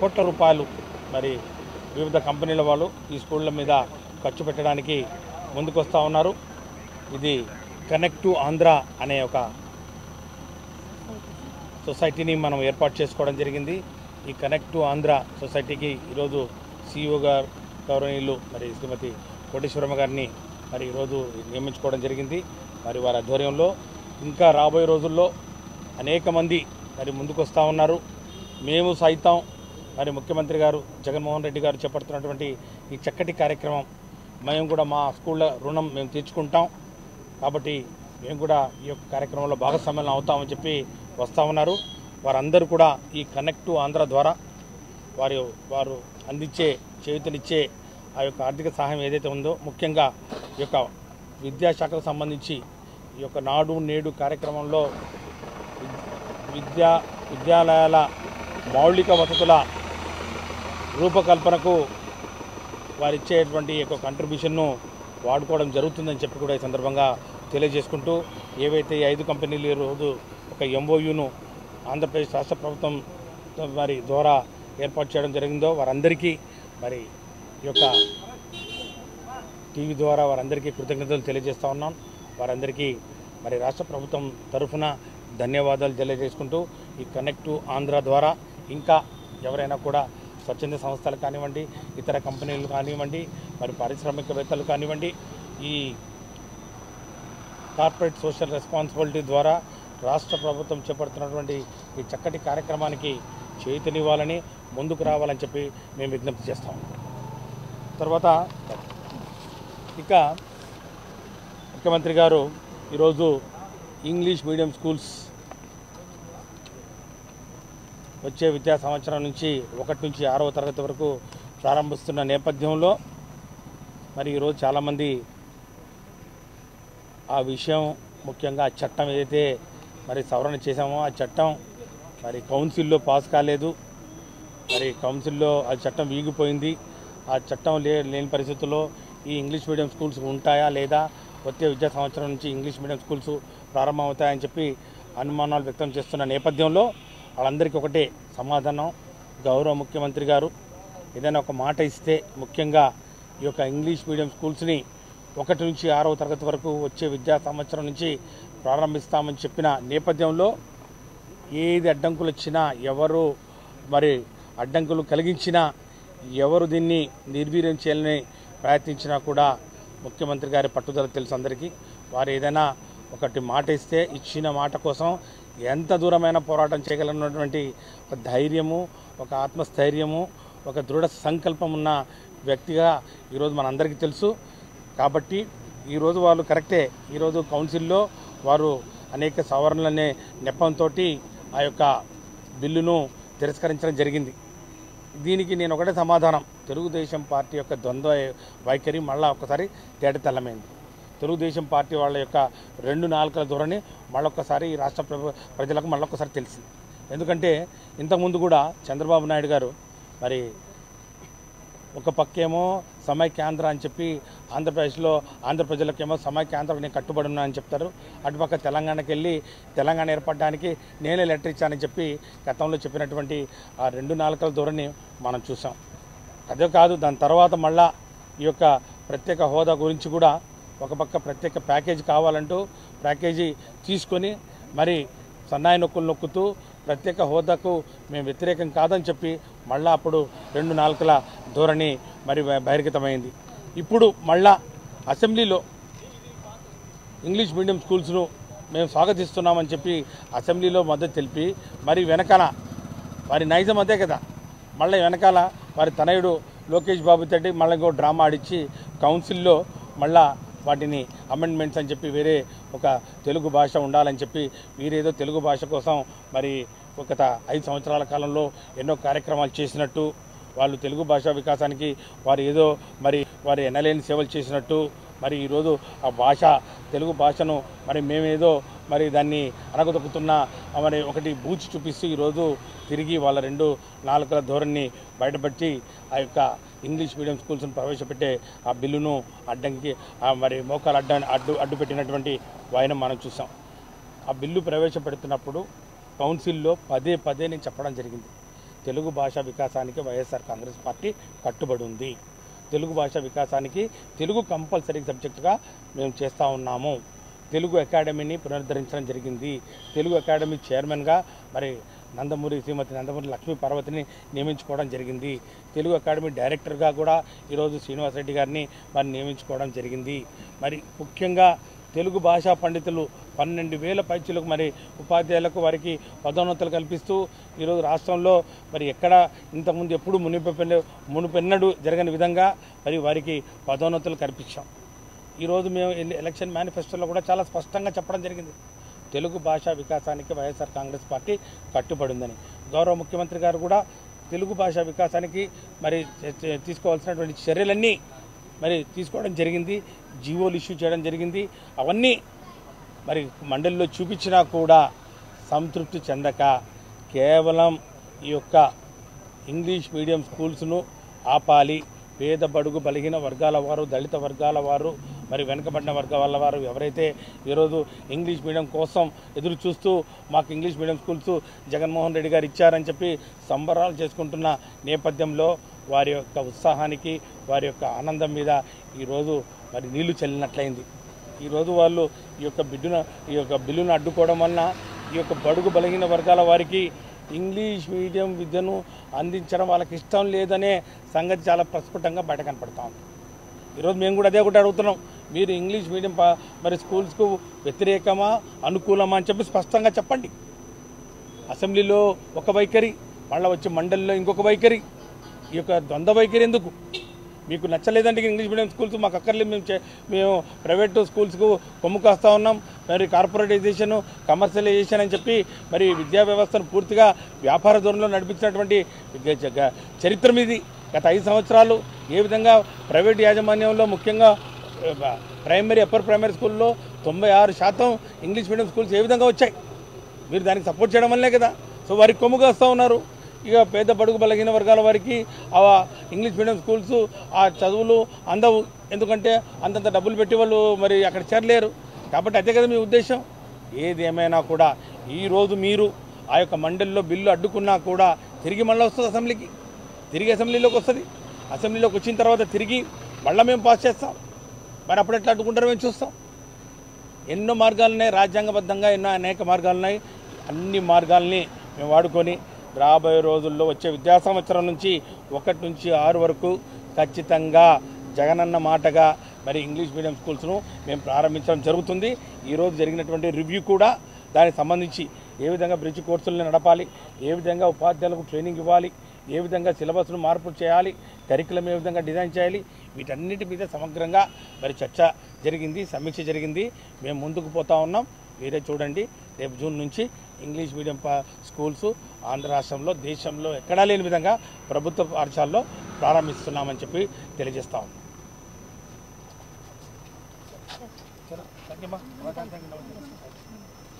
కోట్ల రూపాయలు మరి వివిధ కంపెనీల వాళ్ళు ఈ స్కూళ్ళ మీద ఖర్చు పెట్టడానికి ముందుకు వస్తూ ఉన్నారు ఇది కనెక్ట్ టు ఆంధ్ర అనే ఒక సొసైటీని మనం ఏర్పాటు చేసుకోవడం జరిగింది ఈ కనెక్ట్ టు ఆంధ్ర సొసైటీకి ఈరోజు సిఇఓ గారు గౌరవనీయులు మరి శ్రీమతి కోటేశ్వరమ్మ గారిని మరి ఈరోజు నియమించుకోవడం జరిగింది మరి వారి ఆధ్వర్యంలో ఇంకా రాబోయే రోజుల్లో అనేక మంది మరి ముందుకు వస్తూ ఉన్నారు మేము సైతం మరి ముఖ్యమంత్రి గారు జగన్మోహన్ రెడ్డి గారు చేపడుతున్నటువంటి ఈ చక్కటి కార్యక్రమం మేము కూడా మా స్కూళ్ళ రుణం మేము తీర్చుకుంటాం కాబట్టి మేము కూడా ఈ యొక్క కార్యక్రమంలో భాగస్వామ్యం అవుతామని చెప్పి వస్తూ ఉన్నారు వారందరూ కూడా ఈ కనెక్ట్ టు ఆంధ్ర ద్వారా వారి వారు అందించే చేయుతనిచ్చే ఆ యొక్క ఆర్థిక సహాయం ఏదైతే ఉందో ముఖ్యంగా ఈ యొక్క విద్యాశాఖకు సంబంధించి ఈ యొక్క నాడు నేడు కార్యక్రమంలో విద్- విద్యా విద్యాలయాల మౌలిక వసతుల రూపకల్పనకు వారు ఇచ్చేటువంటి యొక్క కంట్రిబ్యూషన్ను వాడుకోవడం జరుగుతుందని చెప్పి కూడా ఈ సందర్భంగా తెలియజేసుకుంటూ ఏవైతే ఈ ఐదు కంపెనీలు ఈ రోజు ఒక ఎంఓయూను ఆంధ్రప్రదేశ్ రాష్ట్ర ప్రభుత్వం మరి ద్వారా ఏర్పాటు చేయడం జరిగిందో వారందరికీ మరి ఈ యొక్క టీవీ ద్వారా వారందరికీ కృతజ్ఞతలు తెలియజేస్తా ఉన్నాం వారందరికీ మరి రాష్ట్ర ప్రభుత్వం తరఫున ధన్యవాదాలు తెలియజేసుకుంటూ ఈ కనెక్ట్ టు ఆంధ్ర ద్వారా ఇంకా ఎవరైనా కూడా స్వచ్ఛంద సంస్థలు కానివ్వండి ఇతర కంపెనీలు కానివ్వండి మరి పారిశ్రామికవేత్తలు కానివ్వండి ఈ కార్పొరేట్ సోషల్ రెస్పాన్సిబిలిటీ ద్వారా రాష్ట్ర ప్రభుత్వం చేపడుతున్నటువంటి ఈ చక్కటి కార్యక్రమానికి చేయుతనివ్వాలని ముందుకు రావాలని చెప్పి మేము విజ్ఞప్తి చేస్తాం తర్వాత ఇక ముఖ్యమంత్రి గారు ఈరోజు ఇంగ్లీష్ మీడియం స్కూల్స్ వచ్చే విద్యా సంవత్సరం నుంచి ఒకటి నుంచి ఆరవ తరగతి వరకు ప్రారంభిస్తున్న నేపథ్యంలో మరి ఈరోజు చాలామంది ఆ విషయం ముఖ్యంగా ఆ చట్టం ఏదైతే మరి సవరణ చేశామో ఆ చట్టం మరి కౌన్సిల్లో పాస్ కాలేదు మరి కౌన్సిల్లో ఆ చట్టం వీగిపోయింది ఆ చట్టం లే లేని పరిస్థితుల్లో ఈ ఇంగ్లీష్ మీడియం స్కూల్స్ ఉంటాయా లేదా వచ్చే విద్యా సంవత్సరం నుంచి ఇంగ్లీష్ మీడియం స్కూల్స్ ప్రారంభమవుతాయని చెప్పి అనుమానాలు వ్యక్తం చేస్తున్న నేపథ్యంలో వాళ్ళందరికీ ఒకటే సమాధానం గౌరవ ముఖ్యమంత్రి గారు ఏదైనా ఒక మాట ఇస్తే ముఖ్యంగా ఈ యొక్క ఇంగ్లీష్ మీడియం స్కూల్స్ని ఒకటి నుంచి ఆరవ తరగతి వరకు వచ్చే విద్యా సంవత్సరం నుంచి ప్రారంభిస్తామని చెప్పిన నేపథ్యంలో ఏది అడ్డంకులు వచ్చినా ఎవరు మరి అడ్డంకులు కలిగించినా ఎవరు దీన్ని నిర్వీర్యం చేయాలని ప్రయత్నించినా కూడా ముఖ్యమంత్రి గారి పట్టుదల తెలుసు అందరికీ వారు ఏదైనా ఒకటి మాట ఇస్తే ఇచ్చిన మాట కోసం ఎంత దూరమైన పోరాటం చేయగలనటువంటి ఒక ధైర్యము ఒక ఆత్మస్థైర్యము ఒక దృఢ సంకల్పం ఉన్న వ్యక్తిగా ఈరోజు మనందరికీ తెలుసు కాబట్టి ఈరోజు వాళ్ళు కరెక్టే ఈరోజు కౌన్సిల్లో వారు అనేక సవరణలనే నెపంతో ఆ యొక్క బిల్లును తిరస్కరించడం జరిగింది దీనికి నేను ఒకటే సమాధానం తెలుగుదేశం పార్టీ యొక్క ద్వంద్వ వైఖరి మళ్ళా ఒకసారి తేటతెల్లమైంది తెలుగుదేశం పార్టీ వాళ్ళ యొక్క రెండు నాలుకల ధోరణి మళ్ళొక్కసారి ఈ రాష్ట్ర ప్రభు ప్రజలకు మళ్ళొక్కసారి తెలిసింది ఎందుకంటే ఇంతకుముందు కూడా చంద్రబాబు నాయుడు గారు మరి ఒక పక్కేమో సమైక్యాంధ్ర అని చెప్పి ఆంధ్రప్రదేశ్లో ఆంధ్ర ప్రజలకేమో సమైక్యాంధ్ర నేను కట్టుబడి ఉన్నా అని చెప్తారు అటుపక్క తెలంగాణకి వెళ్ళి తెలంగాణ ఏర్పడడానికి నేనే లెటర్ ఇచ్చానని చెప్పి గతంలో చెప్పినటువంటి ఆ రెండు నాలుకల ధోరణి మనం చూసాం అదే కాదు దాని తర్వాత మళ్ళా ఈ యొక్క ప్రత్యేక హోదా గురించి కూడా ఒక పక్క ప్రత్యేక ప్యాకేజీ కావాలంటూ ప్యాకేజీ తీసుకొని మరి సన్నాయి నొక్కులు నొక్కుతూ ప్రత్యేక హోదాకు మేము వ్యతిరేకం కాదని చెప్పి మళ్ళా అప్పుడు రెండు నాలుకల ధోరణి మరి బ- బహిర్గతమైంది ఇప్పుడు మళ్ళా అసెంబ్లీలో ఇంగ్లీష్ మీడియం స్కూల్స్ను మేము స్వాగతిస్తున్నామని చెప్పి అసెంబ్లీలో మద్దతు తెలిపి మరి వెనకాల వారి నైజం అదే కదా మళ్ళీ వెనకాల వారి తనయుడు లోకేష్ బాబు తోటి మళ్ళీ ఇంకో డ్రామా ఆడిచ్చి కౌన్సిల్లో మళ్ళా వాటిని అమెండ్మెంట్స్ అని చెప్పి వేరే ఒక తెలుగు భాష ఉండాలని చెప్పి వీరేదో తెలుగు భాష కోసం మరి ఒక త- ఐదు సంవత్సరాల కాలంలో ఎన్నో కార్యక్రమాలు చేసినట్టు వాళ్ళు తెలుగు భాషా వికాసానికి వారు ఏదో మరి వారి ఎనలేని సేవలు చేసినట్టు మరి ఈరోజు ఆ భాష తెలుగు భాషను మరి మేమేదో మరి దాన్ని అనగదొక్కుతున్న మరి ఒకటి బూచి చూపిస్తూ ఈరోజు తిరిగి వాళ్ళ రెండు నాలుకల ధోరణిని బయటపట్టి ఆ యొక్క ఇంగ్లీష్ మీడియం స్కూల్స్ను ప్రవేశపెట్టే ఆ బిల్లును అడ్డంకి ఆ మరి మోకాలు అడ్డ అడ్డు అడ్డు పెట్టినటువంటి వాయిన మనం చూసాం ఆ బిల్లు ప్రవేశపెడుతున్నప్పుడు కౌన్సిల్లో పదే పదే నేను చెప్పడం జరిగింది తెలుగు భాష వికాసానికి వైఎస్ఆర్ కాంగ్రెస్ పార్టీ కట్టుబడి ఉంది తెలుగు భాష వికాసానికి తెలుగు కంపల్సరీ సబ్జెక్టుగా మేము చేస్తూ ఉన్నాము తెలుగు అకాడమీని పునరుద్ధరించడం జరిగింది తెలుగు అకాడమీ చైర్మన్గా మరి నందమూరి శ్రీమతి నందమూరి లక్ష్మీ పార్వతిని నియమించుకోవడం జరిగింది తెలుగు అకాడమీ డైరెక్టర్గా కూడా ఈరోజు శ్రీనివాసరెడ్డి గారిని మరి నియమించుకోవడం జరిగింది మరి ముఖ్యంగా తెలుగు భాషా పండితులు పన్నెండు వేల పైచులకు మరి ఉపాధ్యాయులకు వారికి పదోన్నతులు కల్పిస్తూ ఈరోజు రాష్ట్రంలో మరి ఎక్కడ ఇంతకుముందు ఎప్పుడు మునిపెన్న మునిపెన్నడు జరగని విధంగా మరి వారికి పదోన్నతులు కల్పించాం ఈరోజు మేము ఎల్- ఎలక్షన్ మేనిఫెస్టోలో కూడా చాలా స్పష్టంగా చెప్పడం జరిగింది తెలుగు భాషా వికాసానికి వైఎస్ఆర్ కాంగ్రెస్ పార్టీ కట్టుబడి ఉందని గౌరవ ముఖ్యమంత్రి గారు కూడా తెలుగు భాషా వికాసానికి మరి చే- చే- తీసుకోవాల్సినటువంటి చర్యలన్నీ మరి తీసుకోవడం జరిగింది జీవోలు ఇష్యూ చేయడం జరిగింది అవన్నీ మరి మండలిలో చూపించినా కూడా సంతృప్తి చెందక కేవలం ఈ యొక్క ఇంగ్లీష్ మీడియం స్కూల్స్ను ఆపాలి పేద బడుగు బలహీన వర్గాల వారు దళిత వర్గాల వారు మరి వెనుకబడిన వర్గాల వారు ఎవరైతే ఈరోజు ఇంగ్లీష్ మీడియం కోసం ఎదురు చూస్తూ మాకు English medium schools Jaganmohan Reddy గారు ఇచ్చారని చెప్పి సంబరాలు చేసుకుంటున్న నేపథ్యంలో వారి యొక్క ఉత్సాహానికి వారి యొక్క ఆనందం మీద ఈరోజు మరి నీళ్లు చల్లినట్లయింది ఈరోజు వాళ్ళు ఈ యొక్క బిడ్డున ఈ యొక్క బిల్లును అడ్డుకోవడం వలన ఈ యొక్క బడుగు బలహీన వర్గాల వారికి ఇంగ్లీష్ మీడియం విద్యను అందించడం వాళ్ళకి ఇష్టం లేదనే సంగతి చాలా ప్రస్ఫుటంగా బయట కనపడతా ఉంది ఈరోజు మేము కూడా అదే ఒకటి అడుగుతున్నాం మీరు ఇంగ్లీష్ మీడియం ప- మరి స్కూల్స్కు వ్యతిరేకమా అనుకూలమా అని చెప్పి స్పష్టంగా చెప్పండి అసెంబ్లీలో ఒక వైఖరి మళ్ళీ వచ్చి మండలిలో ఇంకొక వైఖరి ఈ యొక్క ద్వంద్వ వైఖరి ఎందుకు మీకు నచ్చలేదంటే ఇంగ్లీష్ మీడియం స్కూల్స్ మాకు అక్కర్లేదు మేము చే- మేము ప్రైవేట్ స్కూల్స్కు కొమ్ము కాస్తా ఉన్నాం మరి కార్పొరేటైజేషన్ కమర్షియలైజేషన్ అని చెప్పి మరి విద్యా వ్యవస్థను పూర్తిగా వ్యాపార ధోరణిలో నడిపించినటువంటి గ- గ- చరిత్ర మీది గత ఐదు సంవత్సరాలు ఏ విధంగా ప్రైవేట్ యాజమాన్యంలో ముఖ్యంగా ఆ, ప్రైమరీ అప్పర్ ప్రైమరీ స్కూల్లో తొంభై ఆరు శాతం ఇంగ్లీష్ మీడియం స్కూల్స్ ఏ విధంగా వచ్చాయి మీరు దానికి సపోర్ట్ చేయడం వల్లే కదా సో వారికి కొమ్ముగా వస్తూ ఉన్నారు ఇక పేద బడుగు బలహీన వర్గాల వారికి ఆ ఇంగ్లీష్ మీడియం స్కూల్స్ ఆ చదువులు అందవు ఎందుకంటే అంతంత డబ్బులు పెట్టి వాళ్ళు మరి అక్కడ చేరలేరు కాబట్టి అదే కదా మీ ఉద్దేశం ఏది ఏమైనా కూడా ఈరోజు మీరు ఆ యొక్క మండలిలో బిల్లు అడ్డుకున్నా కూడా తిరిగి మళ్ళీ వస్తుంది అసెంబ్లీకి తిరిగి అసెంబ్లీలోకి వస్తుంది అసెంబ్లీలోకి వచ్చిన తర్వాత తిరిగి మళ్ళీ మేము పాస్ చేస్తాం మరి అప్పుడు ఎట్లా అడ్డుకుంటారో మేము చూస్తాం ఎన్నో మార్గాలు ఉన్నాయి రాజ్యాంగబద్ధంగా ఎన్నో అనేక మార్గాలు ఉన్నాయి అన్ని మార్గాల్ని మేము వాడుకొని రాబోయే రోజుల్లో వచ్చే విద్యా సంవత్సరం నుంచి ఒకటి నుంచి ఆరు వరకు ఖచ్చితంగా జగనన్న మాటగా మరి ఇంగ్లీష్ మీడియం స్కూల్స్ను మేము ప్రారంభించడం జరుగుతుంది ఈరోజు జరిగినటువంటి రివ్యూ కూడా దానికి సంబంధించి ఏ విధంగా బ్రిడ్జ్ కోర్సులను నడపాలి ఏ విధంగా ఉపాధ్యాయులకు ట్రైనింగ్ ఇవ్వాలి ఏ విధంగా సిలబస్ను మార్పు చేయాలి కరికులం ఏ విధంగా డిజైన్ చేయాలి వీటన్నిటి మీద సమగ్రంగా మరి చర్చ జరిగింది సమీక్ష జరిగింది మేము ముందుకు పోతా ఉన్నాం మీరే చూడండి రేపు జూన్ నుంచి ఇంగ్లీష్ మీడియం పా- స్కూల్స్ ఆంధ్ర రాష్ట్రంలో దేశంలో ఎక్కడా లేని విధంగా ప్రభుత్వ పాఠశాలలో ప్రారంభిస్తున్నామని చెప్పి తెలియజేస్తా ఉన్నాం చలో, థాంక్యూ అమ్మా. థాంక్యూ, నమస్తే.